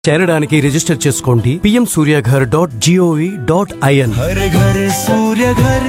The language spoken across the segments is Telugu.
చేరడానికి రిజిస్టర్ చేసుకోండి PM Suryaghar dot GOV dot IN हर घर सूर्य घर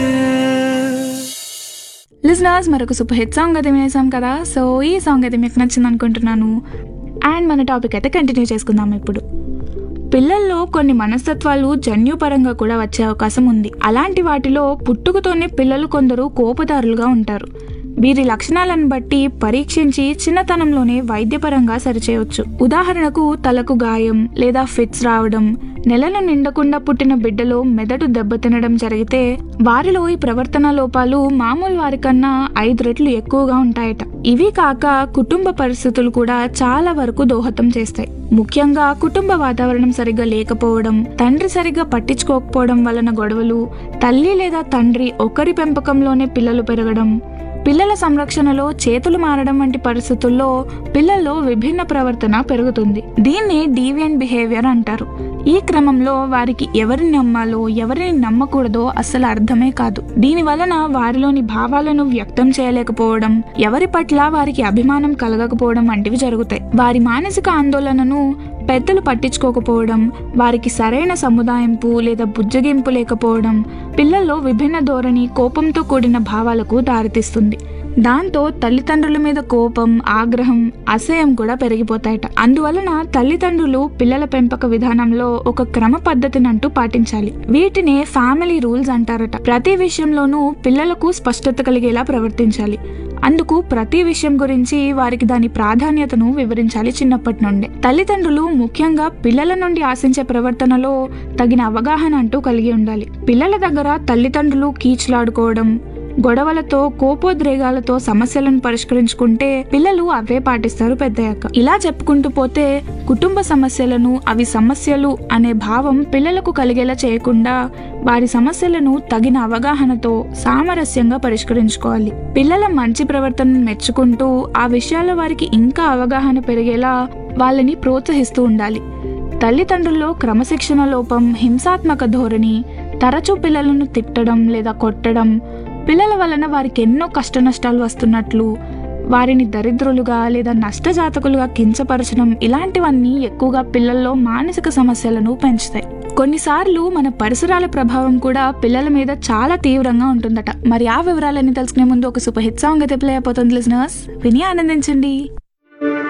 లిజనర్స్ మరొక సూపర్ హిట్ సాంగ్ అయితే వినేసాం కదా సో ఈ సాంగ్ అయితే మీకు నచ్చింది అనుకుంటున్నాను అండ్ మన టాపిక్ అయితే కంటిన్యూ చేసుకుందాం ఇప్పుడు పిల్లల్లో కొన్ని మనస్తత్వాలు జన్యుపరంగా కూడా వచ్చే అవకాశం ఉంది అలాంటి వాటిలో పుట్టుకతోనే పిల్లలు కొందరు కోపదారులుగా ఉంటారు వీరి లక్షణాలను బట్టి పరీక్షించి చిన్నతనంలోనే వైద్యపరంగా సరిచేయవచ్చు ఉదాహరణకు తలకు గాయం లేదా ఫిట్స్ రావడం నెలలు నిండకుండా పుట్టిన బిడ్డలో మెదడు దెబ్బతినడం జరిగితే వారిలో ఈ ప్రవర్తన లోపాలు మామూలు వారికన్నా ఐదు రెట్లు ఎక్కువగా ఉంటాయట ఇవి కాక కుటుంబ పరిస్థితులు కూడా చాలా వరకు దోహదం చేస్తాయి ముఖ్యంగా కుటుంబ వాతావరణం సరిగ్గా లేకపోవడం తండ్రి సరిగ్గా పట్టించుకోకపోవడం వలన గొడవలు తల్లి లేదా తండ్రి ఒకరి పెంపకంలోనే పిల్లలు పెరగడం పిల్లల సంరక్షణలో చేతులు మారడం వంటి పరిస్థితుల్లో పిల్లల్లో విభిన్న ప్రవర్తన పెరుగుతుంది దీన్ని డీవియన్ బిహేవియర్ అంటారు ఈ క్రమంలో వారికి ఎవరిని నమ్మాలో ఎవరిని నమ్మకూడదో అస్సలు అర్థమే కాదు దీని వలన వారిలోని భావాలను వ్యక్తం చేయలేకపోవడం ఎవరి పట్ల వారికి అభిమానం కలగకపోవడం వంటివి జరుగుతాయి వారి మానసిక ఆందోళనను పెద్దలు పట్టించుకోకపోవడం వారికి సరైన సముదాయింపు లేదా బుజ్జగింపు లేకపోవడం పిల్లల్లో విభిన్న ధోరణి కోపంతో కూడిన భావాలకు దారితీస్తుంది దాంతో తల్లిదండ్రుల మీద కోపం ఆగ్రహం అసహ్యం కూడా పెరిగిపోతాయట అందువలన తల్లిదండ్రులు పిల్లల పెంపక విధానంలో ఒక క్రమ పద్ధతిని అంటూ పాటించాలి వీటినే ఫ్యామిలీ రూల్స్ అంటారట ప్రతి విషయంలోనూ పిల్లలకు స్పష్టత కలిగేలా ప్రవర్తించాలి అందుకు ప్రతి విషయం గురించి వారికి దాని ప్రాధాన్యతను వివరించాలి చిన్నప్పటి నుండే తల్లిదండ్రులు ముఖ్యంగా పిల్లల నుండి ఆశించే ప్రవర్తనలో తగిన అవగాహన అంటూ కలిగి ఉండాలి పిల్లల దగ్గర తల్లిదండ్రులు కీచులాడుకోవడం గొడవలతో కోపోద్రేగాలతో సమస్యలను పరిష్కరించుకుంటే పిల్లలు అవే పాటిస్తారు పెద్దయ్యాక ఇలా చెప్పుకుంటూ పోతే కుటుంబ సమస్యలను అవి సమస్యలు అనే భావం పిల్లలకు కలిగేలా చేయకుండా వారి సమస్యలను తగిన అవగాహనతో సామరస్యంగా పరిష్కరించుకోవాలి పిల్లల మంచి ప్రవర్తనను మెచ్చుకుంటూ ఆ విషయాల్లో వారికి ఇంకా అవగాహన పెరిగేలా వాళ్ళని ప్రోత్సహిస్తూ ఉండాలి తల్లిదండ్రుల్లో క్రమశిక్షణ లోపం హింసాత్మక ధోరణి తరచూ పిల్లలను తిట్టడం లేదా కొట్టడం పిల్లల వలన వారికి ఎన్నో కష్ట నష్టాలు వస్తున్నట్లు వారిని దరిద్రులుగా లేదా నష్టజాతకులుగా కించపరచడం ఇలాంటివన్నీ ఎక్కువగా పిల్లల్లో మానసిక సమస్యలను పెంచుతాయి కొన్నిసార్లు మన పరిసరాల ప్రభావం కూడా పిల్లల మీద చాలా తీవ్రంగా ఉంటుందట మరి ఆ వివరాలన్నీ తెలుసుకునే ముందు ఒక సూపర్ హిట్ సాంగ్ అయితే ప్లే అయిపోతుంది లిజనర్స్ విని ఆనందించండి